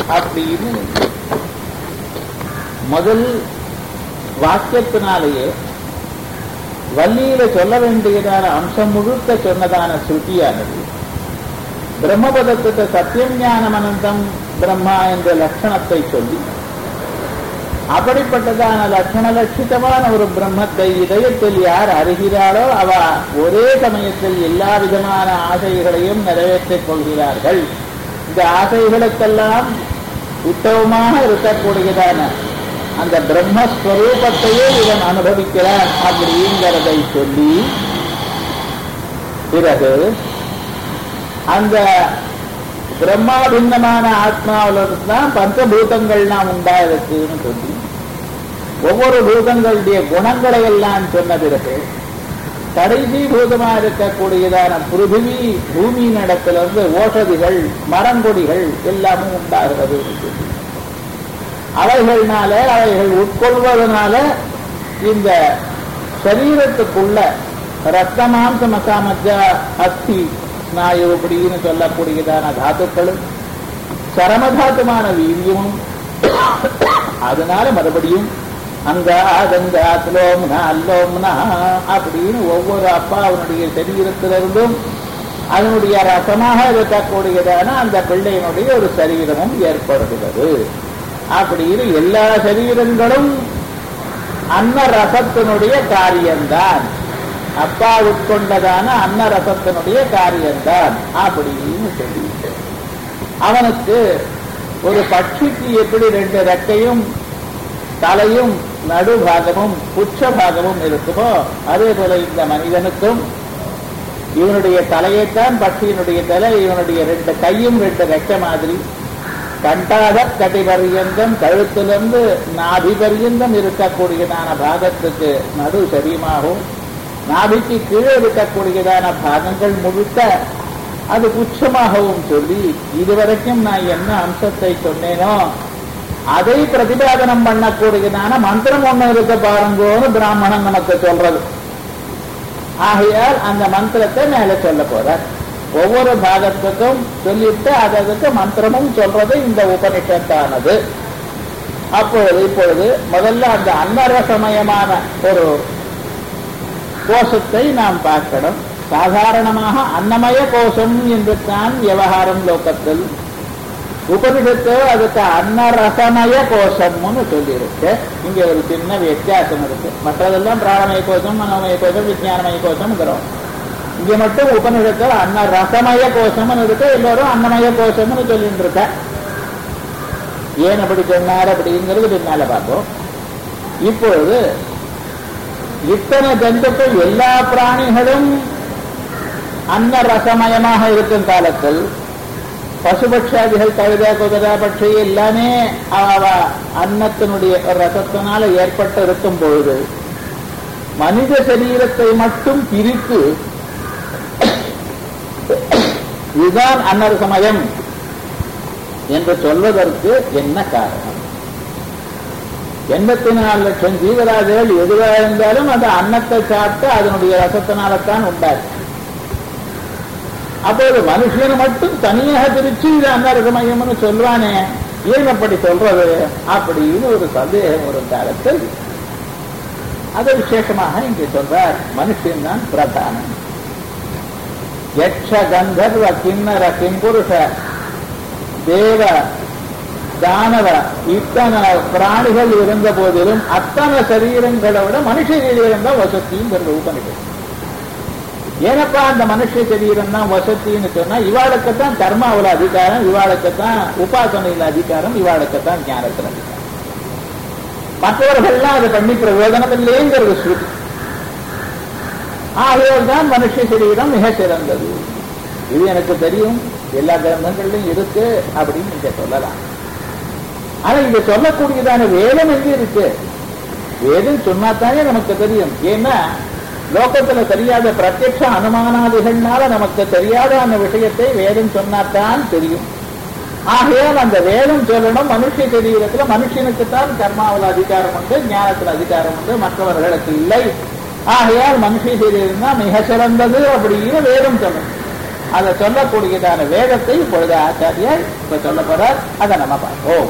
அப்படின்னு முதல் வாக்கியத்தினாலேயே வள்ளியில சொல்ல வேண்டியதான அம்சம் முழுக்க சொன்னதான ஸ்ருதியானது பிரம்மபதத்துக்கு சத்தியம் ஞானம் அனந்தம் பிரம்மா என்ற லட்சணத்தை சொல்லி அப்படிப்பட்டதான லட்சண லட்சிதமான ஒரு பிரம்மத்தை இதயத்தில் யார் அறிகிறாரோ அவ ஒரே சமயத்தில் எல்லா விதமான ஆசைகளையும் நிறைவேற்றிக் கொள்கிறார்கள் இந்த ஆசைகளுக்கெல்லாம் உத்தவமாக இருக்கக்கூடியதான அந்த பிரம்மஸ்வரூபத்தையே இவன் அனுபவிக்கிறான் அப்படிங்கிறதை சொல்லி பிறகு அந்த பிரம்மாபின்னமான ஆத்மாவில தான் பஞ்சபூதங்கள்லாம் உண்டாயிருக்குன்னு சொல்லி ஒவ்வொரு பூதங்களுடைய குணங்களை எல்லாம் சொன்ன பிறகு கடைசி பூதமா இருக்கக்கூடியதான பிருத்திவி பூமி நடத்திலிருந்து ஓஷதிகள் மரங்கொடிகள் எல்லாமும் உண்டாகிறது சொல்லி அவைகள்னால அவைகள் உட்கொள்வதனால இந்த சரீரத்துக்குள்ள ரத்த மாம்ச மசாமஜ அஸ்தி ஸ்நாயு அப்படின்னு சொல்லக்கூடியதான தாத்துக்களும் சரமதாத்துமான வீரியமும் அதனால மறுபடியும் அங்க அதங்க அத்லோம்னா அல்லோம்னா அப்படின்னு ஒவ்வொரு அப்பாவனுடைய சரீரத்திலிருந்தும் அதனுடைய ரசமாக இருக்கக்கூடியதான அந்த பிள்ளையினுடைய ஒரு சரீரமும் ஏற்படுகிறது அப்படின்னு எல்லா சரீரங்களும் அன்ன ரசத்தினுடைய காரியம்தான் அப்பா உட்கொண்டதான அன்ன ரசத்தினுடைய காரியம்தான் அப்படின்னு சொல்லிட்டு அவனுக்கு ஒரு பட்சிக்கு எப்படி ரெண்டு ரெக்கையும் தலையும் நடுபாகமும் புச்ச பாகமும் இருக்குமோ அதே போல இந்த மனிதனுக்கும் இவனுடைய தலையைத்தான் பட்சியினுடைய தலை இவனுடைய ரெண்டு கையும் ரெண்டு ரெக்கை மாதிரி கண்டாத கட்டி பரியந்தம் கழுத்திலிருந்து நாபி பரியந்தம் இருக்கக்கூடியதான பாகத்துக்கு நடு சரியமாகவும் நாபிக்கு கீழே இருக்கக்கூடியதான பாகங்கள் முழுக்க அது புச்சமாகவும் சொல்லி இதுவரைக்கும் நான் என்ன அம்சத்தை சொன்னேனோ அதை பிரதிபாதனம் பண்ணக்கூடியதான மந்திரம் ஒண்ணு இருக்க பாருங்கோன்னு பிராமணன் நமக்கு சொல்றது ஆகையால் அந்த மந்திரத்தை மேல சொல்ல போறார் ஒவ்வொரு பாகத்துக்கும் சொல்லிட்டு அதற்கு மந்திரமும் சொல்றது இந்த உபனிஷத்தானது அப்பொழுது இப்பொழுது முதல்ல அந்த அன்னரசமயமான ஒரு கோஷத்தை நாம் பார்க்கணும் சாதாரணமாக அன்னமய கோஷம் என்று தான் விவகாரம் லோகத்தில் உபனிஷத்து அதுக்கு அன்னரசமய கோஷம்னு சொல்லியிருக்கு இங்க ஒரு சின்ன வித்தியாசம் இருக்கு மற்றதெல்லாம் பிராணமய கோஷம் மனோமய கோஷம் விஜயானமய கோஷம்ங்கிறோம் இங்க மட்டும் உபனிஷத்தில் அன்ன ரசமய கோஷம்னு இருக்கு எல்லோரும் அன்னமய கோஷம்னு சொல்லிட்டு இருக்க ஏன் அப்படி சொன்னார் அப்படிங்கிறது பின்னால பார்ப்போம் இப்பொழுது இத்தனை ஜந்துக்கள் எல்லா பிராணிகளும் அன்ன ரசமயமாக இருக்கும் காலத்தில் பசுபட்சாதிகள் கழுதா குதிரா பட்சி எல்லாமே அவ அன்னத்தினுடைய ரசத்தினால ஏற்பட்டு இருக்கும் பொழுது மனித சரீரத்தை மட்டும் பிரித்து இதுதான் அன்னர் சமயம் என்று சொல்வதற்கு என்ன காரணம் எண்பத்தி நாலு லட்சம் ஜீவராஜர்கள் எதுவாக இருந்தாலும் அந்த அன்னத்தை சாப்பிட்டு அதனுடைய ரசத்தினால்தான் உண்டாச்சு அப்போது மனுஷன் மட்டும் தனியாக பிரிச்சு இது அன்னரசமயம்னு சொல்வானே ஏன் அப்படி சொல்றது அப்படின்னு ஒரு சந்தேகம் ஒரு காலத்தில் அதை விசேஷமாக இங்கே சொல்றார் மனுஷன் தான் பிரதானம் யக்ஷ கந்தர்வ கிண்ணற கிம்புருஷ தேவ தானவ இத்தனை பிராணிகள் இருந்த போதிலும் அத்தனை சரீரங்களை விட மனுஷ சரீரம் தான் வசத்திங்கிறது உபனிஷம் ஏனப்பா அந்த மனுஷ சரீரம் தான் வசத்தின்னு சொன்னா இவாளுக்குத்தான் கர்மாவில் அதிகாரம் இவாளுக்குத்தான் உபாசனையில் அதிகாரம் இவாளுக்குத்தான் ஞானத்தில் அதிகாரம் மற்றவர்கள்லாம் அதை பண்ணி பிரயோஜனம் இல்லைங்கிறது ஸ்ருதி ஆகையால் தான் மனுஷ சரீரம் மிக சிறந்தது இது எனக்கு தெரியும் எல்லா கிரந்தங்கள்லையும் இருக்கு அப்படின்னு நீங்க சொல்லலாம் ஆனா இங்க சொல்லக்கூடியதான வேதம் எங்க இருக்கு வேதம் சொன்னாத்தானே நமக்கு தெரியும் ஏன்னா லோகத்துல தெரியாத பிரத்யட்ச அனுமானாதிகள்னால நமக்கு தெரியாத அந்த விஷயத்தை வேதம் சொன்னாத்தான் தெரியும் ஆகையால் அந்த வேதம் சொல்லணும் மனுஷ சரீரத்துல மனுஷனுக்குத்தான் கர்மாவில் அதிகாரம் உண்டு ஞானத்தில் அதிகாரம் உண்டு மற்றவர்களுக்கு இல்லை ஆகையால் மனுஷ சரீரம் தான் மிக சிறந்தது அப்படின்னு வேதம் சொல்லணும் அதை சொல்லக்கூடியதான வேதத்தை இப்பொழுது ஆச்சாரியர் இப்ப சொல்ல போறார் அதை நம்ம பார்ப்போம்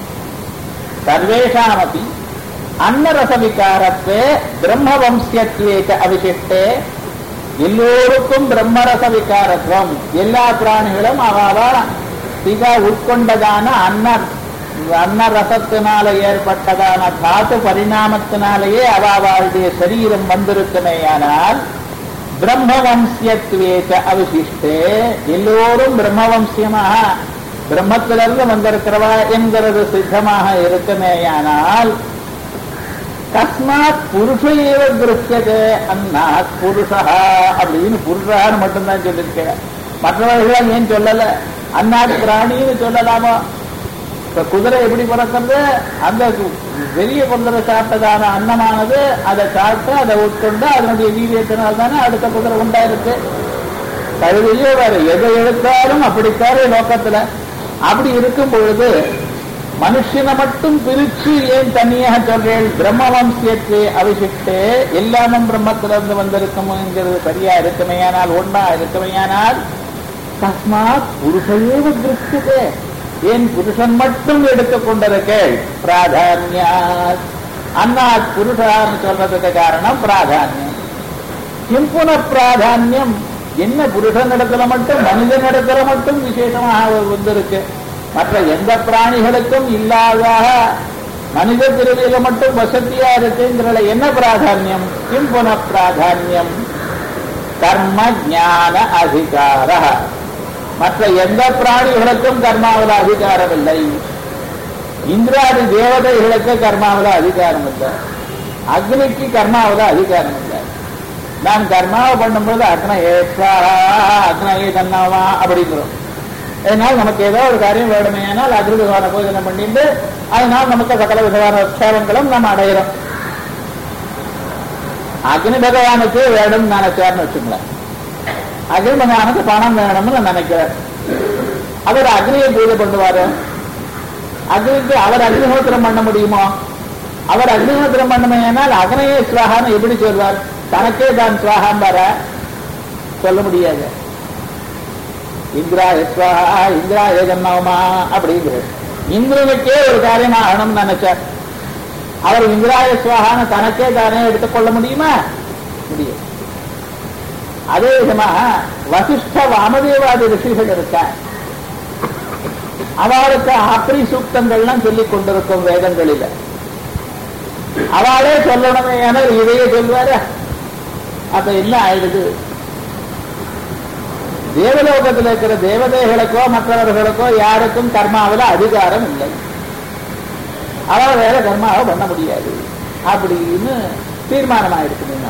சர்வேஷாமபி அன்னரச விகாரத்தே பிரம்ம வம்சியத்வேக அவிசிஷ்டே எல்லோருக்கும் பிரம்மரச விகாரத்துவம் எல்லா பிராணிகளும் அவாவா சிகா உட்கொண்டதான அன்ன அன்ன ரசத்தினால ஏற்பட்டதான தாத்து பரிணாமத்தினாலேயே அவாவாளுடைய சரீரம் வந்திருக்குமேயானால் பிரம்மவம்சியத்வேச்ச அவசிஷ்டே எல்லோரும் பிரம்மவம்சியமாக பிரம்மத்திலிருந்து வந்திருக்கிறவா என்கிறது சித்தமாக இருக்குமேயானால் கஸ்மாத் புருஷ ஏவ திருஷ்யதே அன்னாத் புருஷா அப்படின்னு புருஷான்னு மட்டும்தான் சொல்லியிருக்கேன் மற்றவர்கள் ஏன் சொல்லல அன்னாத் பிராணின்னு சொல்லலாமா இப்ப குதிரை எப்படி பிறக்கிறது அந்த வெளிய குதிரை சாப்பிட்டதான அன்னமானது அதை சாப்பிட்டு அதை உட்கொண்டு அதனுடைய வீரியத்தினால் தானே அடுத்த குதிரை உண்டாயிருக்கு கழுதையோ வேற எதை எடுத்தாலும் அப்படித்தாரு லோக்கத்துல அப்படி இருக்கும் பொழுது மனுஷனை மட்டும் பிரிச்சு ஏன் தனியாக சொல்றேன் பிரம்ம வம்சியத்தை அவிசிட்டு எல்லாமும் பிரம்மத்திலிருந்து வந்திருக்கும்ங்கிறது சரியா இருக்குமையானால் ஒன்றா இருக்குமையானால் தஸ்மாத் புருஷையேவ திருஷ்யதே ஏன் புருஷன் மட்டும் எடுத்துக்கொண்டிருக்கேள் பிராதான்யா அன்னாத் புருஷான்னு சொல்றதுக்கு காரணம் பிராதான்யம் கிம்புன பிராதான்யம் என்ன புருஷன் இடத்துல மட்டும் மனிதன் இடத்துல மட்டும் விசேஷமாக வந்திருக்கு மற்ற எந்த பிராணிகளுக்கும் இல்லாத மனித பிறவியில மட்டும் வசதியா இருக்குங்கிறத என்ன பிராதான்யம் கிம்புன பிராதான்யம் கர்ம ஞான அதிகார மற்ற எந்த பிராணிகளுக்கும் கர்மாவில் அதிகாரம் இல்லை இந்திராதி தேவதைகளுக்கு கர்மாவில் அதிகாரம் இல்லை அக்னிக்கு கர்மாவில் அதிகாரம் இல்லை நாம் கர்மாவை பண்ணும்போது அக்ன ஏற்றாரா அக்ன ஏதன்னாவா அப்படிங்கிறோம் அதனால் நமக்கு ஏதோ ஒரு காரியம் வேணுமையானால் அகிருதமான பூஜனை பண்ணிட்டு அதனால் நமக்கு சகல விதமான உற்சாகங்களும் நம்ம அடையிறோம் அக்னி பகவானுக்கு வேணும் நினைச்சார்னு வச்சுங்களேன் அக்னி பகவானுக்கு பணம் வேணும்னு நினைக்கிறார் அவர் அக்னியை பூஜை பண்ணுவாரு அக்னிக்கு அவர் அக்னிஹோத்திரம் பண்ண முடியுமோ அவர் அக்னிஹோத்திரம் பண்ணுமையானால் அக்னையே சுவாகான்னு எப்படி சொல்வார் தனக்கே தான் சுவாகாம்பார சொல்ல முடியாது இந்திரா எஸ்வாஹா இந்திரா ஏஜன்னவமா அப்படிங்கிறது இந்திரனுக்கே ஒரு காரியம் ஆகணும்னு நினைச்சார் அவர் இந்திராய சுவாகான்னு தனக்கே தானே எடுத்துக்கொள்ள முடியுமா முடியும் அதே விதமா வசிஷ்ட வாமதேவாதி ரிஷிகள் இருக்க அவளுக்கு ஆப்ரி சூக்தங்கள்லாம் சொல்லிக் கொண்டிருக்கும் வேதங்களில் அவளே சொல்லணுமே என இதையே சொல்வாரு அப்ப என்ன ஆயிடுது தேவலோகத்தில் இருக்கிற தேவதைகளுக்கோ மற்றவர்களுக்கோ யாருக்கும் கர்மாவில் அதிகாரம் இல்லை அவள் வேற கர்மாவை பண்ண முடியாது அப்படின்னு தீர்மானம் ஆயிடுச்சுங்க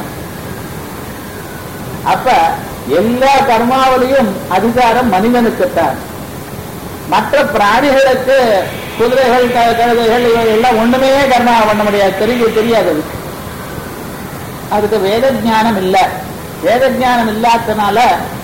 அப்ப எல்லா கர்மாவிலையும் அதிகாரம் மனிதனுக்குத்தான் மற்ற பிராணிகளுக்கு குதிரைகள் கழுதைகள் எல்லாம் ஒண்ணுமே கர்மாவை பண்ண முடியாது தெரிஞ்சு தெரியாது அதுக்கு வேத ஜானம் இல்லை வேத ஜானம் இல்லாதனால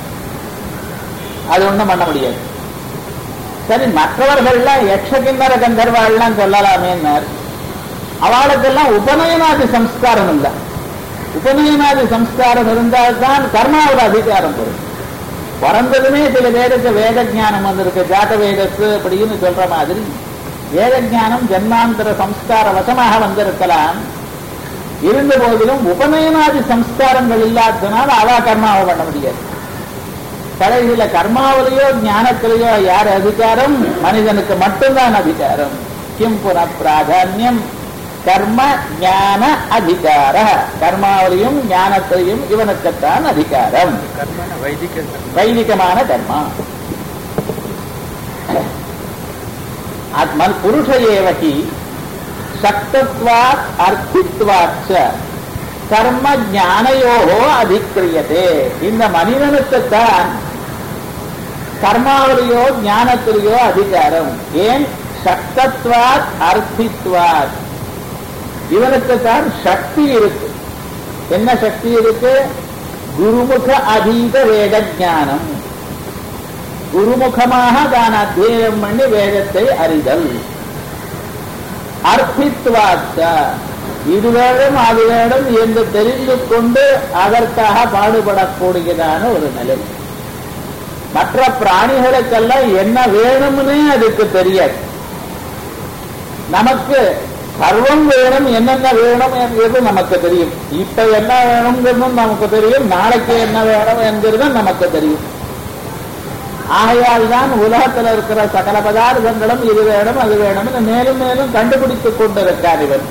அது ஒண்ணும் பண்ண முடியாது சரி மற்றவர்கள்லாம் யக்ஷகிண்ணர கந்தர்வாள்லாம் சொல்லலாமேன்னார் அவளுக்கெல்லாம் உபநயனாதி சம்ஸ்காரம் இல்லை உபநயனாதி சம்ஸ்காரம் இருந்தால்தான் கர்மாவோட அதிகாரம் வரும் பிறந்ததுமே சில பேருக்கு வேத ஜானம் வந்திருக்கு ஜாத வேதத்து அப்படின்னு சொல்ற மாதிரி வேத ஜானம் ஜன்மாந்தர சம்ஸ்கார வசமாக வந்திருக்கலாம் இருந்த போதிலும் உபநயனாதி சம்ஸ்காரங்கள் இல்லாததுனால அவா கர்மாவை பண்ண முடியாது கடைசியில கர்மாவிலேயோ ஞானத்திலேயோ யார் அதிகாரம் மனிதனுக்கு மட்டும்தான் அதிகாரம் கிம் புன பிராதான்யம் கர்ம ஞான அதிகார கர்மாவிலையும் ஞானத்திலையும் இவனுக்குத்தான் அதிகாரம் கர்மன வைதிக கர்ம வைதிகமான கர்மா ஆத்மன் புருஷ ஏவகி சக்தத்வாத் அர்த்தித்வாச்ச கர்ம ஞானயோகோ அதிக்கிரியதே இந்த மனிதனுக்குத்தான் கர்மாவிலேயோ ஞானத்திலேயோ அதிகாரம் ஏன் சக்தத்வாத் அர்த்தித்வாத் இவனுக்குத்தான் சக்தி இருக்கு என்ன சக்தி இருக்கு குருமுக அதீத வேத ஞானம் குருமுகமாக தான் அத்தியனம் பண்ணி வேதத்தை அறிதல் அர்ப்பித்வாச்ச இது வேணும் அது வேணும் என்று தெரிந்து கொண்டு அதற்காக பாடுபடக்கூடியதான ஒரு நிலை மற்ற பிராணிகளுக்கெல்லாம் என்ன வேணும்னே அதுக்கு தெரியாது நமக்கு சர்வம் வேணும் என்னென்ன வேணும் என்கிறது நமக்கு தெரியும் இப்ப என்ன வேணுங்கிறதும் நமக்கு தெரியும் நாளைக்கு என்ன வேணும் என்கிறதும் நமக்கு தெரியும் ஆகையால் தான் உலகத்தில் இருக்கிற சகல பதார்த்தங்களும் இது வேணும் அது வேணும் மேலும் மேலும் கண்டுபிடித்துக் கொண்டிருக்கார் இவன்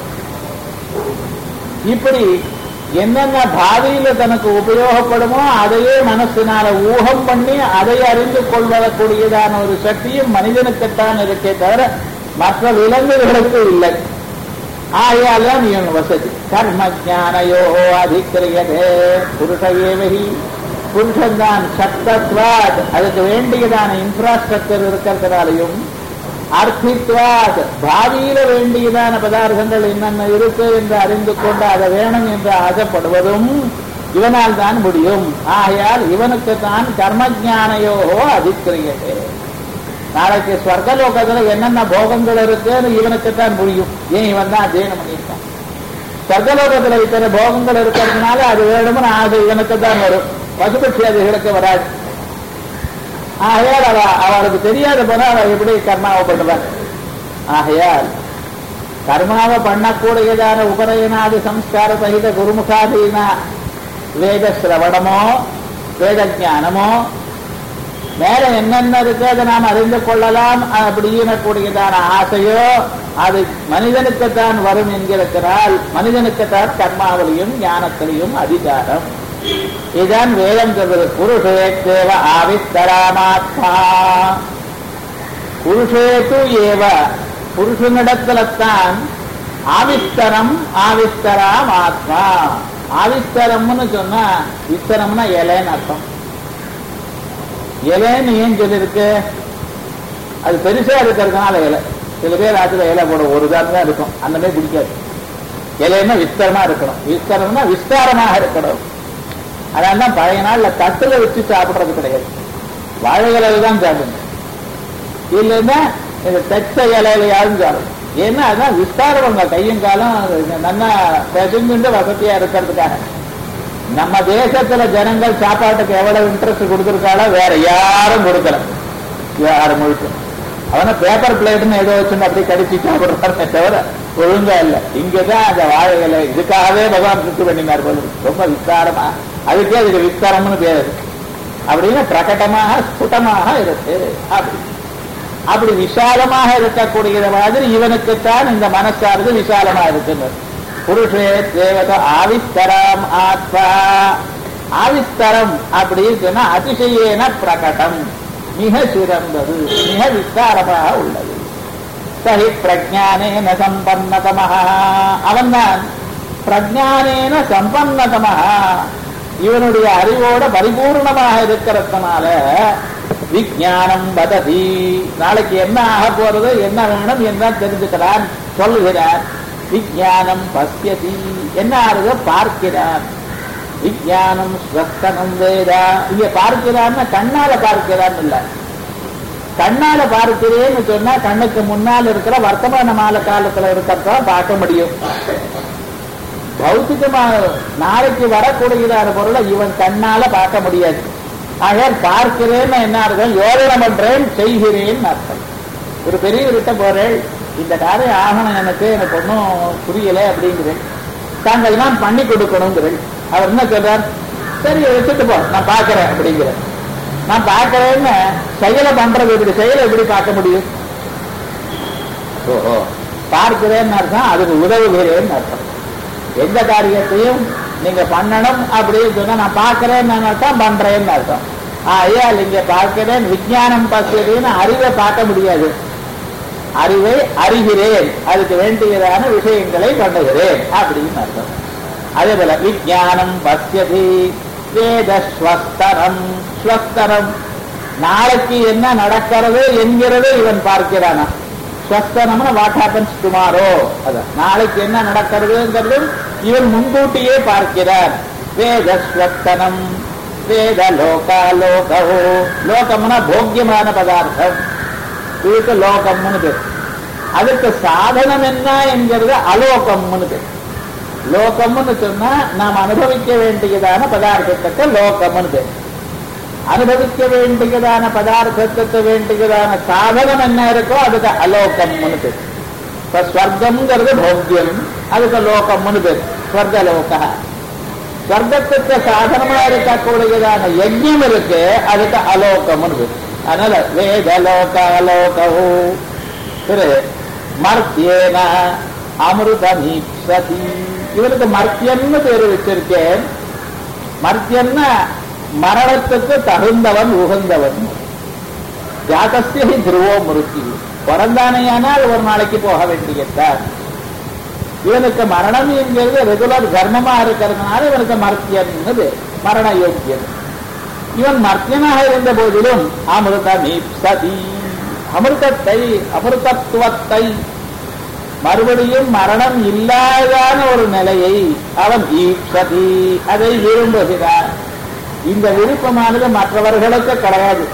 இப்படி என்னென்ன பாவியில தனக்கு உபயோகப்படுமோ அதையே மனசினால ஊகம் பண்ணி அதை அறிந்து கொள்வதற்குரியதான ஒரு சக்தியும் மனிதனுக்குத்தான் இருக்கே தவிர மற்ற விலங்குகளுக்கு இல்லை ஆகையால் தான் இவன் வசதி கர்ம ஜானயோ அதிக்கிரியதே புருஷ ஏவகி புருஷன் தான் சக்தத்வாத் அதுக்கு வேண்டியதான இன்ஃப்ராஸ்ட்ரக்சர் இருக்கிறதுனாலையும் அர்த்தித்வாத் பாவியில வேண்டியதான பதார்த்தங்கள் என்னென்ன இருக்கு என்று அறிந்து கொண்டு அதை வேணும் என்று ஆசைப்படுவதும் இவனால் தான் முடியும் ஆகையால் இவனுக்கு தான் கர்மஜானையோ அதிக்கிரியதே நாளைக்கு ஸ்வர்கலோகத்துல என்னென்ன போகங்கள் இருக்குன்னு இவனுக்குத்தான் முடியும் ஏன் இவன் தான் அத்தியனம் பண்ணியிருக்கான் ஸ்வர்கலோகத்துல இத்தனை போகங்கள் இருக்கிறதுனால அது வேணும்னு ஆசை இவனுக்கு தான் வரும் பசுபட்சி அதுகளுக்கு வராது ஆகையால் அவ அவளுக்கு தெரியாத போனா அவள் எப்படி கர்மாவை பண்ணுவார் ஆகையால் கர்மாவை பண்ணக்கூடியதான உபநயனாதி சம்ஸ்கார சகித குருமுகாதீன வேத சிரவணமோ வேத ஞானமோ மேல என்னென்ன இருக்கு அதை நாம் அறிந்து கொள்ளலாம் அப்படின்னு கூடியதான ஆசையோ அது மனிதனுக்குத்தான் வரும் என்கிறதுனால் மனிதனுக்குத்தான் கர்மாவிலையும் ஞானத்திலையும் அதிகாரம் இதுதான் வேதம் சொல்வது புருஷே தேவ ஆவித்தராமாத்மா புருஷேது ஏவ புருஷனிடத்துலத்தான் ஆவிஸ்தரம் ஆவிஸ்தராம் ஆத்மா ஆவிஸ்தரம்னு சொன்னா விஸ்தரம்னா இலைன்னு அர்த்தம் இலைன்னு ஏன் சொல்லியிருக்கு அது பெருசா இருக்கிறதுனால இலை சில பேர் ஆத்துல இலை போட ஒரு தான் தான் இருக்கும் அந்த மாதிரி பிடிக்காது இலைன்னா விஸ்தரமா இருக்கணும் விஸ்தரம்னா விஸ்தாரமாக இருக்கணும் அதனால தான் பழைய நாள்ல தட்டுல வச்சு சாப்பிடுறது கிடையாது வாழை இலையில தான் சாப்பிடணும் இல்லைன்னா இந்த தெச்ச இலையிலையாவது சாப்பிடணும் ஏன்னா அதான் விஸ்தாரம் உங்க கையும் காலம் நல்லா பெசுங்குண்டு வசதியா இருக்கிறதுக்காக நம்ம தேசத்துல ஜனங்கள் சாப்பாட்டுக்கு எவ்வளவு இன்ட்ரெஸ்ட் கொடுத்துருக்காளோ வேற யாரும் கொடுக்கல யாரும் முழுக்க அவன பேப்பர் பிளேட்னு ஏதோ வச்சுன்னு அப்படியே கடிச்சு சாப்பிடுறாருமே தவிர ஒழுங்கா இல்ல இங்கதான் அந்த வாழை இலை இதுக்காகவே பகவான் சுத்து பண்ணினார் போல ரொம்ப விஸ்தாரமா அதுக்கே அதுக்கு விஸ்தாரம்னு பேரு அப்படின்னு பிரகட்டமாக ஸ்புட்டமாக இருக்கு அப்படி அப்படி விசாலமாக இருக்கக்கூடிய மாதிரி இவனுக்குத்தான் இந்த மனசானது விசாலமா இருக்குன்னு புருஷே தேவத ஆவிஸ்தரம் ஆத்மா ஆவிஸ்தரம் அப்படின்னு சொன்னா அதிசயேன பிரகடம் மிக சிறந்தது மிக விஸ்தாரமாக உள்ளது சஹி பிரஜானேன சம்பன்னதமஹ அவன்தான் பிரஜானேன சம்பன்னதமஹ இவனுடைய அறிவோட பரிபூர்ணமாக இருக்கிறதுனால விஜானம் வததி நாளைக்கு என்ன ஆக போறது என்ன வேணும் என்ன தெரிஞ்சுக்கிறான் சொல்லுகிறான் விஜானம் பசியதி என்ன ஆறுதோ பார்க்கிறான் விஜானம் ஸ்வஸ்தனம் வேதா இங்க பார்க்கிறான்னு கண்ணால பார்க்கிறான் இல்ல கண்ணால பார்க்கிறேன்னு சொன்னா கண்ணுக்கு முன்னால் இருக்கிற வர்த்தமானமான காலத்துல இருக்கிறத பார்க்க முடியும் பௌத்திகமான நாளைக்கு வரக்கூடியதான பொருளை இவன் கண்ணால பார்க்க முடியாது ஆகையால் பார்க்கிறேன்னு என்ன அர்த்தம் யோஜனை பண்றேன் செய்கிறேன் அர்த்தம் ஒரு பெரியவர்கிட்ட போறேன் இந்த காரியம் ஆகணும் எனக்கு எனக்கு ஒன்றும் புரியல அப்படிங்கிறேன் தாங்கள் தான் பண்ணி கொடுக்கணுங்கிறேன் அவர் என்ன சொல்றார் சரி வச்சுட்டு போ நான் பார்க்கிறேன் அப்படிங்கிறேன் நான் பார்க்கிறேன்னு செயலை பண்றது எப்படி செயலை எப்படி பார்க்க முடியும் ஓஹோ பார்க்கிறேன்னு அர்த்தம் அதுக்கு உதவுகிறேன்னு அர்த்தம் எந்த காரியத்தையும் நீங்க பண்ணணும் அப்படின்னு சொன்னா நான் பார்க்கிறேன்னு அர்த்தம் பண்றேன்னு அர்த்தம் ஐயா நீங்க பார்க்கிறேன் விஜயானம் பசியதுன்னு அறிவை பார்க்க முடியாது அறிவை அறிகிறேன் அதுக்கு வேண்டியதான விஷயங்களை பண்ணுகிறேன் அப்படின்னு அர்த்தம் அதே போல விஜயானம் பசியதி வேத ஸ்வஸ்தரம் ஸ்வஸ்தரம் நாளைக்கு என்ன நடக்கிறது என்கிறது இவன் பார்க்கிறானா ஸ்வஸ்தனம்னா வாட் ஹேப்பன்ஸ் டுமாரோ அதான் நாளைக்கு என்ன நடக்கிறதுங்கிறது இவன் முன்கூட்டியே பார்க்கிறார் வேத ஸ்வஸ்தனம் வேத லோகா லோகோ லோகம்னா போக்கியமான பதார்த்தம் இதுக்கு லோகம்னு பேர் அதுக்கு சாதனம் என்ன என்கிறது அலோகம்னு பேர் லோகம்னு சொன்னா நாம் அனுபவிக்க வேண்டியதான பதார்த்தத்துக்கு லோகம்னு பேர் அனுபவிக்க வேண்டியதான பதார்த்தத்துக்கு வேண்டியதான சாதனம் என்ன இருக்கோ அதுக்கு அலோகம்னு பேர் இப்ப ஸ்வர்க்கம்ங்கிறது போக்கியம் அதுக்கு லோகம்னு பேர் ஸ்வர்க லோக ஸ்வர்க்கத்துக்கு சாதனமா இருக்கக்கூடியதான யஜ்யம் இருக்கு அதுக்கு அலோகம்னு பேர் அதனால வேதலோக அலோகோ திரு மர்த்தியேன அமிர்தமீப்சதி இவனுக்கு மர்த்தியன்னு பேரு வச்சிருக்கேன் மர்த்தியன்னா மரணத்துக்கு தகுந்தவன் உகந்தவன் ஜாதஸ்தி துருவோ முருத்தி பிறந்தானையானால் ஒரு நாளைக்கு போக வேண்டியதான் இவனுக்கு மரணம் என்கிறது ரெகுலர் தர்மமா இருக்கிறதுனால இவனுக்கு மர்த்தியன்னு மரண யோக்கியன் இவன் மர்த்தியனாக இருந்த போதிலும் அமிர்தமீப்சதி அமிர்தத்தை அமிர்தத்துவத்தை மறுபடியும் மரணம் இல்லாதான ஒரு நிலையை அவன் ஈப்சதி அதை விரும்புகிறான் இந்த விருப்பமானது மற்றவர்களுக்கு கிடையாது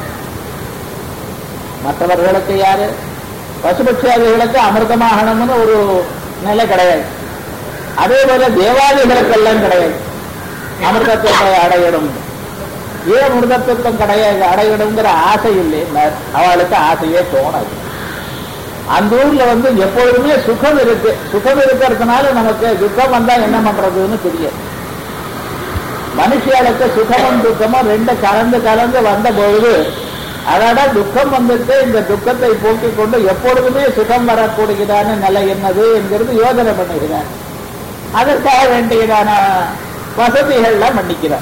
மற்றவர்களுக்கு யாரு பசுபட்சியாதிகளுக்கு அமிர்தமாகணும்னு ஒரு நிலை கிடையாது அதே போல தேவாதிகளுக்கெல்லாம் கிடையாது அமிர்தத்துவத்தை அடையணும் ஏன் அமிர்தத்துவம் கிடையாது அடையணுங்கிற ஆசை இல்லை அவளுக்கு ஆசையே தோணாது அந்த ஊர்ல வந்து எப்பொழுதுமே சுகம் இருக்கு சுகம் இருக்கிறதுனால நமக்கு துக்கம் வந்தா என்ன பண்றதுன்னு தெரியாது மனுஷியாளுக்கு சுகமும் துக்கமும் ரெண்டு கலந்து கலந்து வந்த பொழுது அதோட துக்கம் வந்துட்டு இந்த துக்கத்தை போக்கிக் கொண்டு எப்பொழுதுமே சுகம் வரக்கூடியதான நிலை என்னது என்கிறது யோசனை பண்ணுகிறார் அதற்காக வேண்டியதான வசதிகள்லாம் பண்ணிக்கிறார்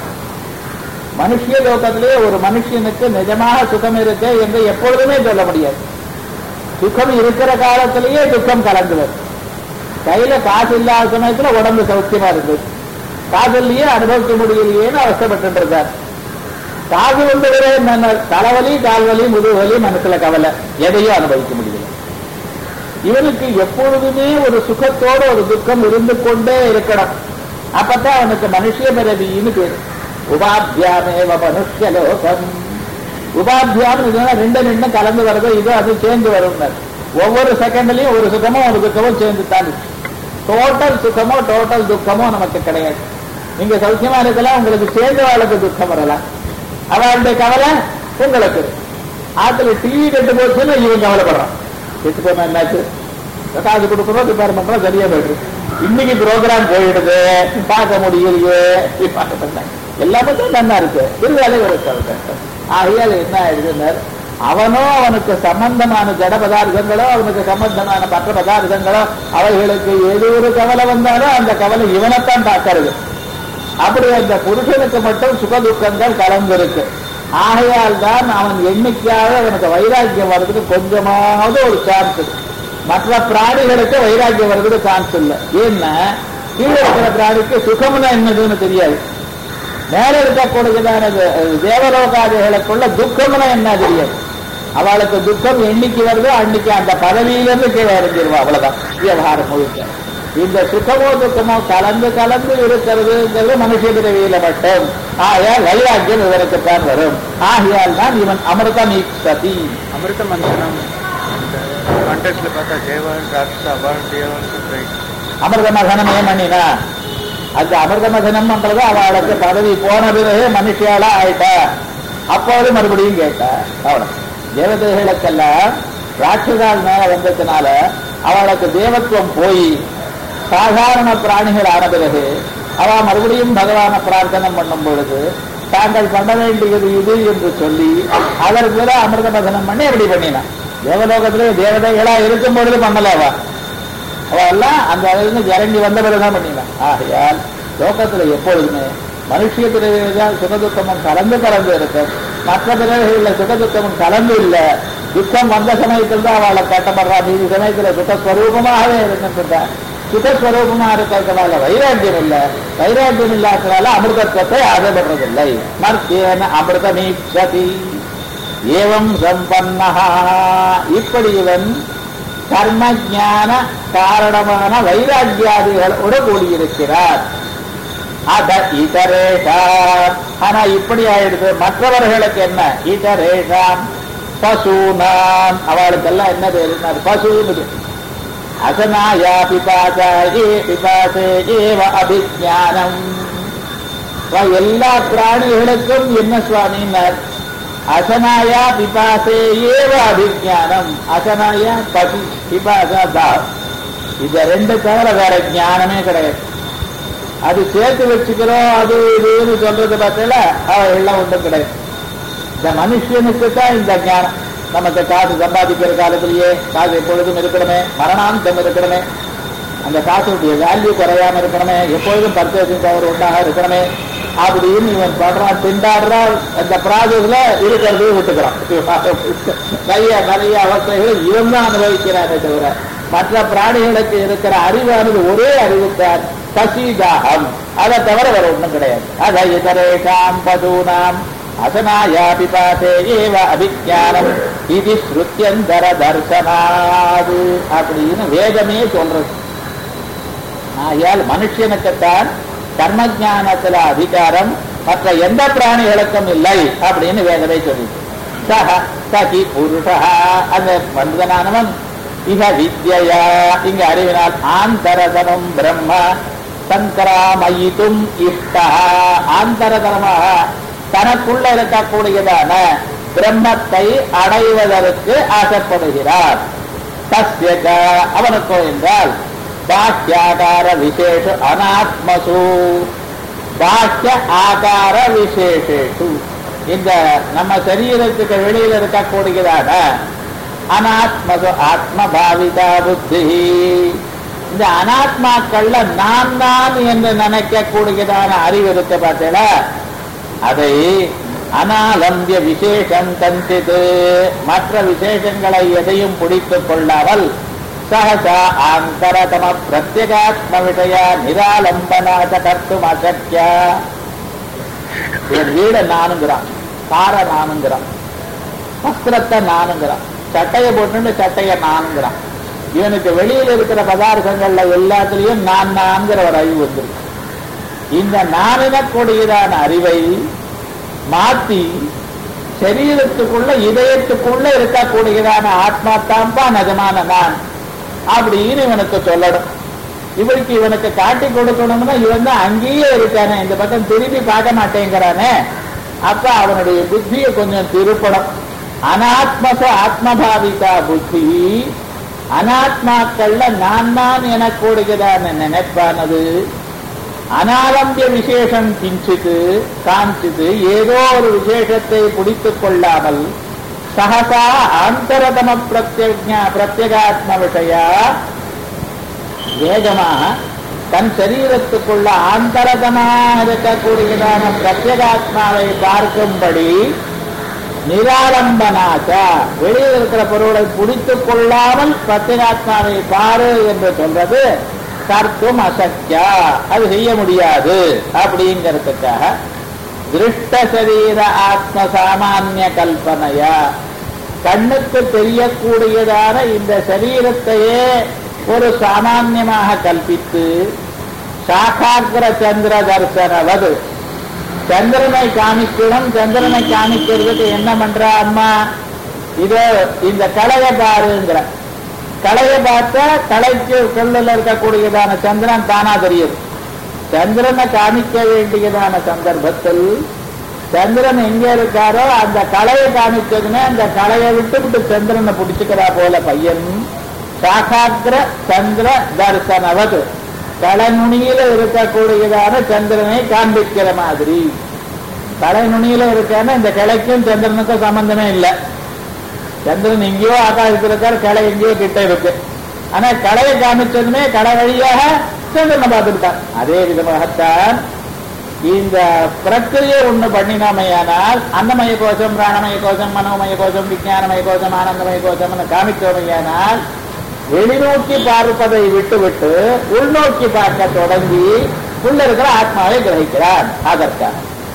மனுஷிய லோகத்திலே ஒரு மனுஷனுக்கு நிஜமாக சுகம் இருக்கு என்று எப்பொழுதுமே சொல்ல முடியாது சுகம் இருக்கிற காலத்திலேயே துக்கம் கலந்து வரும் கையில காசு இல்லாத சமயத்துல உடம்பு சௌக்கியமா இருக்கு காசு இல்லையே அனுபவிக்க முடியலையேன்னு அவசப்பட்டு இருக்கார் காசு வந்து என்ன தலைவலி கால்வலி முதுவலி மனசுல கவலை எதையும் அனுபவிக்க முடியல இவனுக்கு எப்பொழுதுமே ஒரு சுகத்தோட ஒரு துக்கம் இருந்து கொண்டே இருக்கணும் அப்பதான் அவனுக்கு மனுஷிய பிறவின்னு பேரு உபாத்தியாமேவ மனுஷ லோகம் உபாத்தியாம் ரெண்டு ரெண்டும் கலந்து வருது இது அது சேர்ந்து வரும் ஒவ்வொரு செகண்ட்லயும் ஒரு சுகமோ ஒரு துக்கமோ சேர்ந்து தான் டோட்டல் சுகமோ டோட்டல் துக்கமோ நமக்கு கிடையாது நீங்க சௌக்கியமா இருக்கலாம் உங்களுக்கு சேர்ந்து வாழ்க்கை துக்கம் வரலாம் அவளுடைய கவலை உங்களுக்கு ஆத்துல டிவி கெட்டு போச்சுன்னா இவன் கவலைப்படுறான் கெட்டு போனா என்னாச்சு காசு கொடுக்குறோம் ரிப்பேர் பண்றோம் சரியா போயிடுது இன்னைக்கு ப்ரோக்ராம் போயிடுது பார்க்க முடியலையே எல்லாமே நல்லா இருக்கு திருவேலை ஒரு ஆகையால் என்ன ஆயிடுதுன்னு அவனோ அவனுக்கு சம்பந்தமான ஜட பதார்த்தங்களோ அவனுக்கு சம்பந்தமான மற்ற பதார்த்தங்களோ அவைகளுக்கு ஏதோ ஒரு கவலை வந்தாலும் அந்த கவலை இவனைத்தான் தாக்கிறது அப்படி அந்த புருஷனுக்கு மட்டும் சுக துக்கங்கள் கலந்திருக்கு ஆகையால் தான் அவன் எண்ணிக்கையாக அவனுக்கு வைராக்கியம் வர்றதுக்கு கொஞ்சமாவது ஒரு சான்ஸ் இருக்கு மற்ற பிராணிகளுக்கு வைராக்கியம் வர்றதுக்கு சான்ஸ் இல்லை ஏன்னா கீழே இருக்கிற பிராணிக்கு சுகம்னா என்னதுன்னு தெரியாது மேல இருக்கக்கூடியதான தேவலோகாதிகளுக்குள்ள துக்கம்னா என்ன தெரியாது அவளுக்கு துக்கம் என்னைக்கு வருதோ அன்னைக்கு அந்த பதவியிலிருந்து கீழே இறங்கிடுவா அவ்வளவுதான் விவகாரம் முழுக்க இந்த சுகமோ துக்கமோ கலந்து கலந்து இருக்கிறதுங்கிறது மனுஷ பிறவியில மட்டும் ஆகையால் வைராக்கியம் இவருக்குத்தான் வரும் ஆகையால் தான் இவன் அமிர்தம் சதி அமிர்த மந்தனம் கான்டெக்ட்ல பார்த்தா தேவன் ராட்சா அவன் தேவன் ரைட் அமிர்த மகனம் ஏன் பண்ணினா அந்த அமிர்த மகனம் பண்றது அவளுக்கு பதவி போன பிறகு மனுஷியாளா ஆயிட்டா அப்போது மறுபடியும் கேட்டா அவ்வளவு தேவதைகளுக்கெல்லாம் ராட்சசால் மேல வந்ததுனால அவளுக்கு தேவத்துவம் போய் சாதாரண பிராணிகள் ஆன பிறகு அவ மறுபடியும் பகவான பிரார்த்தனை பண்ணும் பொழுது தாங்கள் பண்ண வேண்டியது இது என்று சொல்லி அதற்கு பிறகு அமிர்த மதனம் பண்ணி எப்படி பண்ணினான் தேவலோகத்திலே தேவதைகளா இருக்கும் பொழுது பண்ணல அவ அவெல்லாம் அந்த இருந்து இறங்கி வந்த பிறகுதான் பண்ணினான் ஆகையால் லோகத்துல எப்பொழுதுமே மனுஷிய பிறவிதான் சுகதுக்கமும் கலந்து கலந்து இருக்கும் மற்ற பிறவிகளில் சுகதுக்கமும் கலந்து இல்லை துக்கம் வந்த சமயத்தில் தான் அவளை கட்டப்படுறா மீதி சமயத்துல சுகஸ்வரூபமாகவே இருக்கின்றா சுகஸ்வரூபமா இருக்கிறதுனால வைராக்கியம் இல்லை வைராக்கியம் இல்லாததால அமிர்தத்துவத்தை ஆசைப்படுறதில்லை மர்த்தியன அமிர்தமீப்சதி ஏவம் சம்பன்னஹா இப்படி இவன் கர்ம ஞான காரணமான வைராக்கியாதிகளோடு கூடியிருக்கிறார் அத இதரேஷாம் ஆனா இப்படி ஆயிடுது மற்றவர்களுக்கு என்ன இதரேஷாம் பசுனாம் அவளுக்கெல்லாம் என்ன பேரு பசுன்னு அசனாயா பிபாசாயே பிபாசே ஏவ அபிஜானம் எல்லா பிராணிகளுக்கும் என்ன சுவாமின்னார் அசனாயா பிபாசே ஏவ அபிஜானம் அசனாயா பசி பிபாசா தா இந்த ரெண்டு தவிர வேற ஞானமே கிடையாது அது சேர்த்து வச்சுக்கிறோம் அது இதுன்னு சொல்றது பார்த்தல எல்லாம் ஒன்றும் கிடையாது இந்த மனுஷனுக்கு தான் இந்த ஞானம் நமக்கு காசு சம்பாதிக்கிற காலத்திலேயே காசு எப்பொழுதும் இருக்கணுமே மரணாந்தம் இருக்கணுமே அந்த காசுடைய வேல்யூ குறையாம இருக்கணுமே எப்பொழுதும் பர்ச்சேசிங் பவர் உண்டாக இருக்கணுமே அப்படின்னு இவன் படுறான் திண்டாடுறான் அந்த ப்ராசஸ்ல இருக்கிறதையும் விட்டுக்கிறான் நிறைய நிறைய அவஸ்தைகள் இவன் தான் அனுபவிக்கிறானே தவிர மற்ற பிராணிகளுக்கு இருக்கிற அறிவானது ஒரே அறிவுத்தான் பசிதாகம் அதை தவிர வேற ஒண்ணும் கிடையாது அத இதரேஷாம் பதூனாம் அசனாயா பிபாசே ஏவ அபிஜானம் இது ஸ்ருத்தியந்தர தர்சனாது அப்படின்னு வேதமே சொல்றது ஆகையால் மனுஷனுக்குத்தான் கர்மஜானத்துல அதிகாரம் மற்ற எந்த பிராணிகளுக்கும் இல்லை அப்படின்னு வேதமே சொல்லிட்டு சஹ சகி புருஷா அந்த மனிதனானவன் இக வித்யா இங்க அறிவினால் ஆந்தரதனம் பிரம்ம சங்கராமயித்தும் இஷ்டா ஆந்தரதனமாக தனக்குள்ள இருக்கக்கூடியதான பிரம்மத்தை அடைவதற்கு ஆசைப்படுகிறார் தஸ்யக அவனுக்கோ என்றால் பாக்கியாகார விசேஷ அனாத்மசு பாக்கிய ஆகார விசேஷேஷு இந்த நம்ம சரீரத்துக்கு வெளியில இருக்கக்கூடியதான அனாத்மசு ஆத்ம பாவிதா புத்தி இந்த அனாத்மாக்கள்ல நான் தான் என்று நினைக்கக்கூடியதான அறிவு இருக்கு பார்த்தீங்களா அதை அனாலம்பிய விசேஷம் தந்தித்து மற்ற விசேஷங்களை எதையும் பிடித்துக் கொள்ளாமல் சகசா ஆந்தரதம பிரத்யகாத்ம விஷய நிராலம்பனாத கர்த்தும் அசக்கிய என் வீட நானுங்கிறான் காரை நானுங்கிறான் வஸ்திரத்தை நானுங்கிறான் சட்டையை போட்டு சட்டைய நானுங்கிறான் இவனுக்கு வெளியில இருக்கிற பதார்த்தங்கள்ல எல்லாத்துலயும் நான் நான்கிற ஒரு அறிவு வந்துருக்கு இந்த நானினக்கூடியதான அறிவை மாத்தி சரீரத்துக்குள்ள இதயத்துக்குள்ள இருக்கக்கூடியதான ஆத்மா தான்பா நிஜமான நான் அப்படின்னு இவனுக்கு சொல்லணும் இவருக்கு இவனுக்கு காட்டி கொடுக்கணும்னா இவன் தான் அங்கேயே இருக்கானே இந்த பக்கம் திரும்பி பார்க்க மாட்டேங்கிறானே அப்ப அவனுடைய புத்தியை கொஞ்சம் திருப்பணும் அனாத்மச ஆத்மபாவிகா புத்தி அனாத்மாக்கள்ல நான் தான் எனக்கூடியதான நினைப்பானது அனாலம்பிய விசேஷம் கிஞ்சித்து காஞ்சித்து ஏதோ ஒரு விசேஷத்தை பிடித்துக் கொள்ளாமல் சகசா ஆந்தரதம பிரத்யஜா பிரத்யகாத்ம விஷயா வேகமாக தன் சரீரத்துக்குள்ள ஆந்தரதமாக இருக்கக்கூடியதான பிரத்யகாத்மாவை பார்க்கும்படி நிராலம்பனாச்ச வெளியில் இருக்கிற பொருளை பிடித்துக் கொள்ளாமல் பிரத்யகாத்மாவை பாரு என்று சொல்றது கர்த்தும் அசக்கியா அது செய்ய முடியாது அப்படிங்கிறதுக்காக திருஷ்ட சரீர ஆத்ம சாமானிய கல்பனையா கண்ணுக்கு தெரியக்கூடியதான இந்த சரீரத்தையே ஒரு சாமான்யமாக கல்பித்து சாகாகிர சந்திர தர்சனவது சந்திரனை காமிக்கணும் சந்திரனை காமிக்கிறதுக்கு என்ன பண்றா அம்மா இதோ இந்த கலையை பாருங்கிற கலையை பார்த்தா கலைக்கு சொல்லுல இருக்கக்கூடியதான சந்திரன் தானா தெரியுது சந்திரனை காமிக்க வேண்டியதான சந்தர்ப்பத்தில் சந்திரன் எங்க இருக்காரோ அந்த கலையை காமிச்சதுன்னு அந்த கலையை விட்டு விட்டு சந்திரனை பிடிச்சுக்கிறா போல பையன் சாகாக்கிர சந்திர தர்சனவது தலைநுனியில இருக்கக்கூடியதான சந்திரனை காண்பிக்கிற மாதிரி தலைநுனியில இருக்கான இந்த கிளைக்கும் சந்திரனுக்கும் சம்பந்தமே இல்லை சந்திரன் எங்கேயோ ஆகாசத்தில் இருக்கார் களை எங்கேயோ கிட்ட இருக்கு ஆனா கலையை காமிச்சதுமே களை வழியாக சந்திரனை பார்த்துட்டான் அதே விதமாகத்தான் இந்த பிரக்கிரியை ஒண்ணு பண்ணினோமையானால் அன்னமய கோஷம் பிராணமய கோஷம் மனோமய கோஷம் விஞ்ஞானமய கோஷம் ஆனந்தமய கோஷம் காமித்தோமையானால் வெளிநோக்கி பார்ப்பதை விட்டுவிட்டு உள்நோக்கி பார்க்க தொடங்கி உள்ள இருக்கிற ஆத்மாவை கிரகிக்கிறான் அதற்காக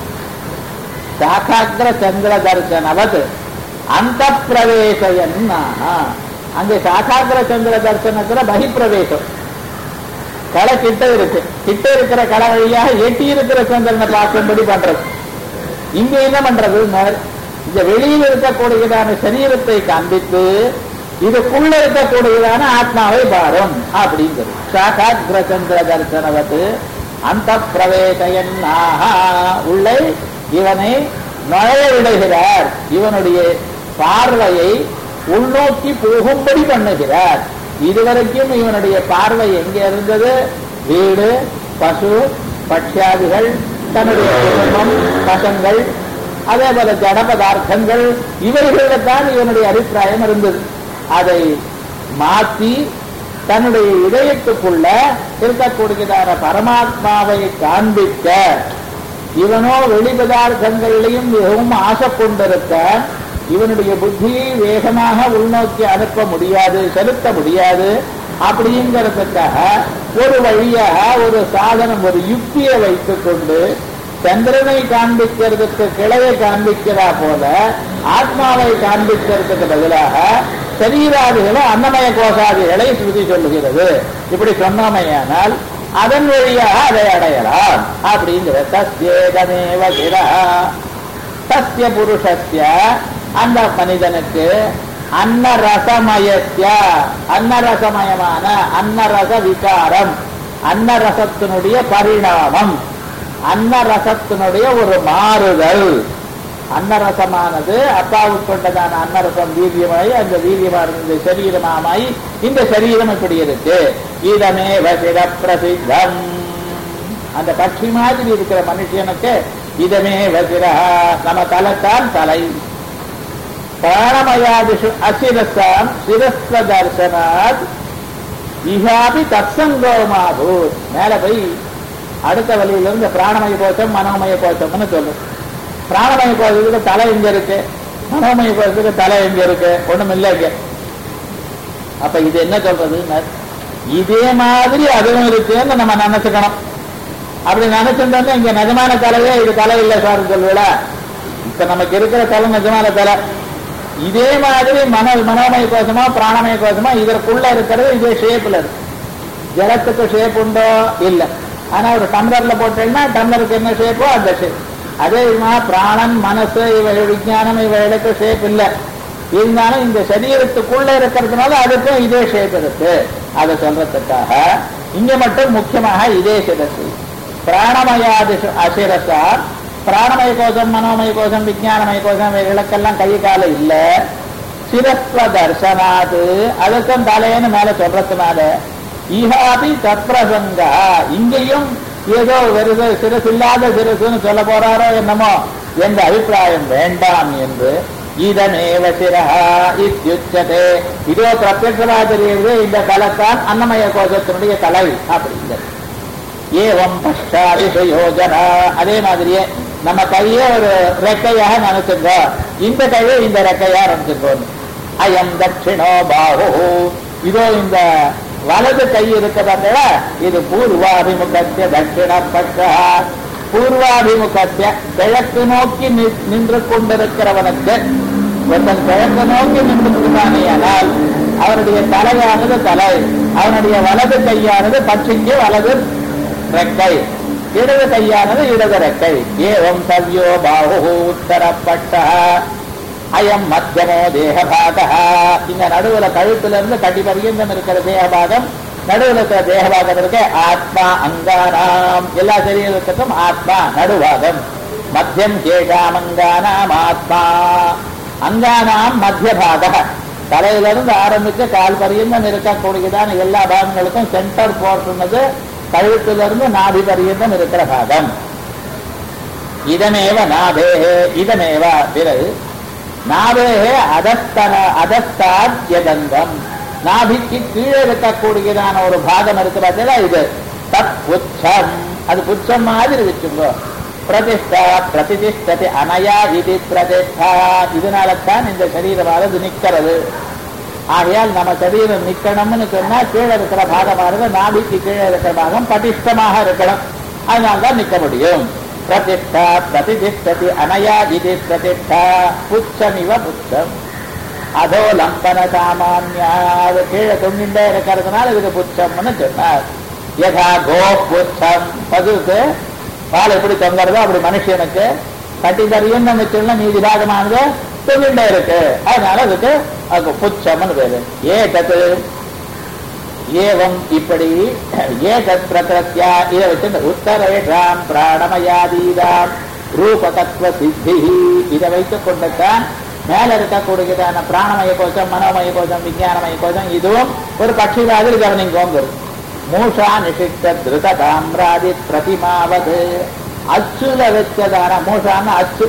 சாகாக்கிர சந்திர தர்சனவது அந்த பிரவேசயன் அங்கே சாகாக்கிர சந்திர தர்சனத்துல பகிப்பிரவேசம் களை கிட்ட இருக்கு கிட்ட இருக்கிற களை வழியாக எட்டி இருக்கிற சந்திரனை பார்க்கும்படி பண்றது இங்க என்ன பண்றது இந்த வெளியில் இருக்கக்கூடியதான சரீரத்தை காண்பித்து இதுக்குள்ள இருக்கக்கூடியதான ஆத்மாவை பாரும் அப்படிங்கிறது சாகாகிர சந்திர தர்சனவத்து அந்த பிரவேசயன் உள்ளே இவனை நுழைய விடுகிறார் இவனுடைய பார்வையை உள்நோக்கி போகும்படி பண்ணுகிறார் இதுவரைக்கும் இவனுடைய பார்வை எங்க இருந்தது வீடு பசு பட்சியாதிகள் தன்னுடைய குடும்பம் பசங்கள் அதே போல ஜட பதார்த்தங்கள் இவைகளில் தான் இவனுடைய அபிப்பிராயம் இருந்தது அதை மாற்றி தன்னுடைய இதயத்துக்குள்ள இருக்கக்கூடியதான பரமாத்மாவை காண்பிக்க இவனோ வெளி பதார்த்தங்களிலையும் மிகவும் ஆசை கொண்டிருக்க இவனுடைய புத்தியை வேகமாக உள்நோக்கி அனுப்ப முடியாது செலுத்த முடியாது அப்படிங்கிறதுக்காக ஒரு வழியாக ஒரு சாதனம் ஒரு யுக்தியை வைத்துக் கொண்டு சந்திரனை காண்பிக்கிறதுக்கு கிளையை காண்பிக்கிறா போல ஆத்மாவை காண்பிக்கிறதுக்கு பதிலாக சரீராதிகளை அன்னமய கோஷாதிகளை ஸ்ருதி சொல்லுகிறது இப்படி சொன்னோமையானால் அதன் வழியாக அதை அடையலாம் அப்படிங்கிற தஸ்யேதமேவ சிரா சத்திய புருஷஸ்ய அந்த மனிதனுக்கு அன்னரசமயஸ்ய அன்னரசமயமான அன்னரச விகாரம் அன்னரசத்தினுடைய பரிணாமம் அன்னரசத்தினுடைய ஒரு மாறுதல் அன்னரசமானது அப்பாவுக்கு கொண்டதான அன்னரசம் வீரியமாய் அந்த வீரியமானது இந்த சரீரமாமாய் இந்த சரீரம் இப்படி இருக்கு இதமே வசிர பிரசித்தம் அந்த பட்சி மாதிரி இருக்கிற மனுஷனுக்கு இதமே வசிரா நம்ம தலைத்தான் தலை பிராணமயாதிஷு அசிரசாம் சிரஸ்வ தர்சனாத் இஹாபி தத்சங்கோமாபூத் மேல போய் அடுத்த வழியிலிருந்து பிராணமய கோஷம் மனோமய கோஷம்னு சொல்லும் பிராணமய கோஷத்துக்கு தலை எங்க இருக்கு மனோமய கோஷத்துக்கு தலை எங்க இருக்கு ஒண்ணும் இல்லை இங்க அப்ப இது என்ன சொல்றதுன்னு இதே மாதிரி அதுவும் இருக்குன்னு நம்ம நினைச்சுக்கணும் அப்படி நினைச்சிருந்தோம்னா இங்க நிஜமான தலையே இது தலை இல்லை சார் சொல்லுவல இப்ப நமக்கு இருக்கிற தலை நிஜமான தலை இதே மாதிரி மன மனோமய கோஷமா பிராணமய கோஷமா இதற்குள்ள இருக்கிறது இதே ஷேப்ல இருக்கு ஜலத்துக்கு ஷேப் உண்டோ இல்ல ஆனா ஒரு டம்ளர்ல போட்டேன்னா டம்ளருக்கு என்ன ஷேப்போ அந்த ஷேப் அதே விதமா பிராணன் மனசு இவை விஞ்ஞானம் இவைகளுக்கு ஷேப் இல்ல இருந்தாலும் இந்த சரீரத்துக்குள்ள இருக்கிறதுனால அதுக்கும் இதே ஷேப் இருக்கு அதை சொல்றதுக்காக இங்க மட்டும் முக்கியமாக இதே சிரசு பிராணமயாதி அசிரசா பிராணமய கோஷம் மனோமய கோஷம் விஞ்ஞானமய கோஷம் இவைகளுக்கெல்லாம் கை கால இல்ல சிரஸ்வ தர்சனாது அதுக்கும் தலைன்னு மேல சொல்றதுனால ஈஹாபி தற்பிரசங்கா இங்கேயும் ஏதோ வெறுது சிரசு இல்லாத சிரசுன்னு சொல்ல போறாரோ என்னமோ என்ற அபிப்பிராயம் வேண்டாம் என்று இதமேவ சிரஹா இத்யுச்சதே இதோ பிரத்யட்சமா தெரியுது இந்த கலத்தான் அன்னமய கோஷத்தினுடைய கலை அப்படிங்கிறது ஏவம் பஷ்டாதிச யோஜனா அதே மாதிரியே நம்ம கையை ஒரு ரெக்கையாக நினைச்சுங்க இந்த கையை இந்த ரெக்கையா நினைச்சுக்கோன்னு அயம் தட்சிணோ பாஹு இதோ இந்த வலது கை இருக்கிறத இது பூர்வாபிமுகத்திய தட்சிண பட்சா பூர்வாபிமுகத்திய கிழக்கு நோக்கி நி- நின்று கொண்டிருக்கிறவனுக்கு ஒருத்தன் கிழக்கு நோக்கி நின்றிருக்கிறானேயானால் அவனுடைய தலையானது தலை அவனுடைய வலது கையானது பட்சிக்கு வலது ரெக்கை இடது கையானது இடது ரெக்கை ஏவம் சவ்யோ பாஹு உத்தரப்பட்ட அயம் மத்தியமோ தேகபாக இந்த நடுவுல கழுத்துல இருந்து கட்டி பரியந்தம் இருக்கிற தேகபாகம் நடுவுல இருக்கிற தேகபாகம் இருக்க ஆத்மா அங்கானாம் எல்லா சரீரத்துக்கும் ஆத்மா நடுவாகம் மத்தியம் கேஷாம் அங்கானாம் ஆத்மா அங்கானாம் மத்திய பாக தலையிலிருந்து ஆரம்பிச்சு கால் பரியந்தம் இருக்கக்கூடியதான எல்லா பாகங்களுக்கும் சென்டர் போர்ஷனது கழுத்திலிருந்து நாபி பரியந்தம் இருக்கிற பாகம் இதமேவ நாபேஹே இதமேவ பிறகு நாபேஹே அதஸ்தன அதஸ்தாத் யதந்தம் நாபிக்கு கீழே இருக்கக்கூடியதான ஒரு பாகம் இருக்கிறதுல இது தத் புச்சம் அது புச்சம் மாதிரி வச்சுங்கோ பிரதிஷ்டா பிரதிஷ்டத்தை அனயா இது பிரதிஷ்டா இதனால தான் இந்த சரீரமானது நிக்கிறது ஆகையால் நம்ம சரீரம் நிக்கணும்னு சொன்னா கீழே இருக்கிற பாகமானது நாபிக்கு கீழே இருக்கிற பாகம் பட்டிஷ்டமாக இருக்கணும் அதனால்தான் நிக்க முடியும் பிரதிஷ்டா பிரதிஷ்டதி அனயா இது பிரதிஷ்டா புச்சமிவ புச்சம் அதோ லம்பன சாமான்யா அது கீழே தொங்கிண்டே இருக்கிறதுனால இதுக்கு புச்சம்னு சொன்னார் யதா கோ புச்சம் பசுக்கு பால் எப்படி தொங்குறதோ அப்படி மனுஷனுக்கு கட்டி தரியும் வச்சுள்ள நீதி பாகமானது தொங்கிண்டே இருக்கு அதனால அதுக்கு அதுக்கு புச்சம்னு பேரு ஏ தத்து ஏவம் இப்படி ஏதத் பிரகிருத்தியா இதை வச்சு உத்தரேஷாம் பிராணமயாதீதாம் ரூபதத்துவ சித்தி இதை வைத்துக் கொண்டுத்தான் மேல இருக்கக்கூடியதான பிராணமய கோஷம் மனோமய கோஷம் விஞ்ஞானமய கோஷம் இதுவும் ஒரு பட்சி மாதிரி கவனிங்கோங்கிறது மூஷா நிஷித்த திருத தாம்ராதி பிரதிமாவது அச்சுல வச்சதான மூஷான்னு அச்சு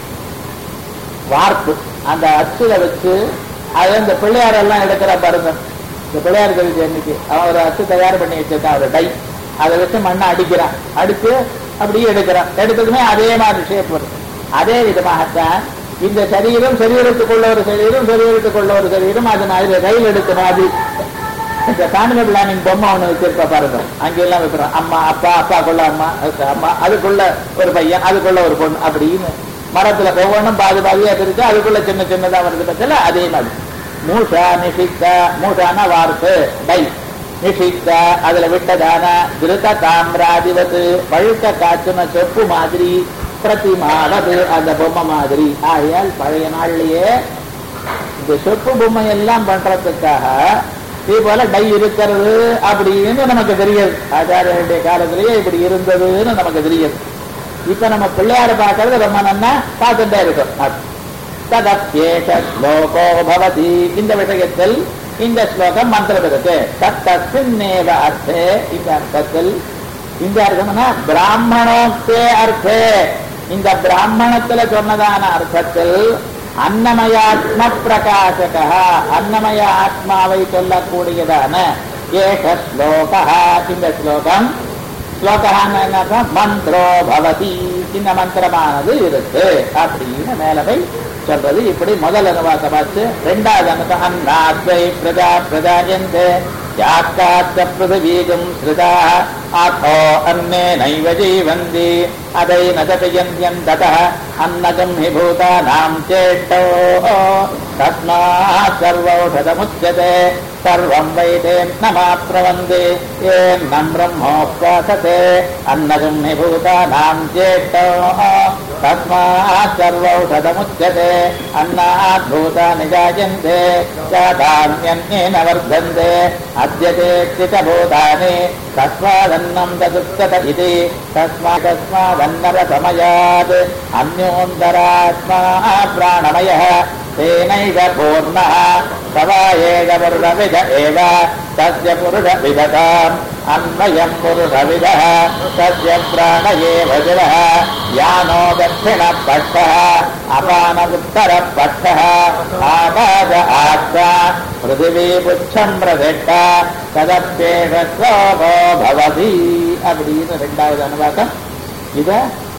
வார்ப்பு அந்த அச்சுல வச்சு அது இந்த பிள்ளையார் எல்லாம் எடுக்கிற பாருங்க இந்த பிள்ளையார் கவிதை அன்னைக்கு அவன் ஒரு அச்சு தயார் பண்ணி வச்சிருக்கான் ஒரு டை அதை வச்சு மண்ணை அடிக்கிறான் அடிச்சு அப்படியே எடுக்கிறான் எடுத்ததுமே அதே மாதிரி ஷேப் வரும் அதே விதமாகத்தான் இந்த சரீரம் சரீரத்துக்குள்ள ஒரு சரீரம் சரீரத்துக்குள்ள ஒரு சரீரம் அது மாதிரி ரயில் எடுத்த மாதிரி இந்த ஃபேமிலி பிளானிங் பொம்மை ஒண்ணு வச்சிருப்பா பாருங்க அங்கெல்லாம் வைக்கிறோம் அம்மா அப்பா அப்பாக்குள்ள அம்மா அதுக்கு அம்மா அதுக்குள்ள ஒரு பையன் அதுக்குள்ள ஒரு பொண்ணு அப்படின்னு மரத்துல ஒவ்வொன்றும் பாதி பாதியா பிரிச்சு அதுக்குள்ள சின்ன சின்னதா வருது பட்சல அதே மாதிரி மூஷா நிஷித்த மூஷான வார்ப்பு டை நிஷித்த அதுல விட்டதான திருத்த தாமிராதிபத்து பழுக்க காய்ச்சின செப்பு மாதிரி பிரதிமாவது அந்த பொம்மை மாதிரி ஆகையால் பழைய நாள்லயே இந்த சொப்பு பொம்மை எல்லாம் பண்றதுக்காக இதே போல டை இருக்கிறது அப்படின்னு நமக்கு தெரியுது ஆச்சாரியருடைய காலத்திலேயே இப்படி இருந்ததுன்னு நமக்கு தெரியுது இப்ப நம்ம பிள்ளையார பார்க்கறது ரொம்ப நன்னா பார்த்துட்டே இருக்கும் அது. ததப்யேஷ ஸ்லோகோ பவதி இந்த விஷயத்தில் இந்த ஸ்லோகம் மந்திரம் இருக்கு தத்தஸ்மின்னேவ அர்த்தே இந்த அர்த்தத்தில் இந்த அர்த்தம்னா பிராமணோக்தே அர்த்தே இந்த பிராமணத்துல சொன்னதான அர்த்தத்தில் அன்னமயாத்ம பிரகாசக அன்னமய ஆத்மாவை சொல்லக்கூடியதான ஏக ஸ்லோக இந்த ஸ்லோகம் ஸ்லோகான்னு என்ன அர்த்தம்? மந்திரோ பவதி இந்த மந்திரமானது இருக்கு அப்படின்னு மேலவை சொல்றது இப்படி முதல் அனுவாசமாச்சு ரெண்டாவது அனுபவம் அன்னாத்வை பிரஜா பிரஜாயந்தே யாக்காத்த பிருதவீகம் ஸ்ருதா ஆத்தோ அன்னே நைவ ஜீவந்தி அதை நதபயந்தியம் தத அன்னகம் ஹி பூதானாம் சேஷ்டோ தஸ்மாத் சர்வௌஷதமுச்சதே சர்வம் வைதேன்னமாப்ரவந்தே ஏன்னம் பிரம்மோபாசதே அன்னகம் ஹி பூதானாம் சேஷ்டோ தஸ்மாத் சர்வௌஷதமுச்சதே அன்னாத் பூதாनि जायन्ते चाधान्यन्येन वर्धन्ते अद्यते चितभूतानि तस्मादन्नम् तदुच्यत इति तस्मात् तस्मादन्नरसमयात् अन्योन्तरात्मा प्राणमयः तेनैव पूर्णः सवायेव पुरुषविद एव तस्य पुरुषविदताम् अन्वयम् पुरुषविदः तस्य प्राण एव शिरः यानो दक्षिणपक्षः अपानमुत्तरपक्षः आकाश आत्मा पृथिवी पुच्छम् प्रदिष्टा तदप्येष ஸ்லோகோ பவதி அப்படின்னு ரெண்டாவது அனுவாக்கம் இத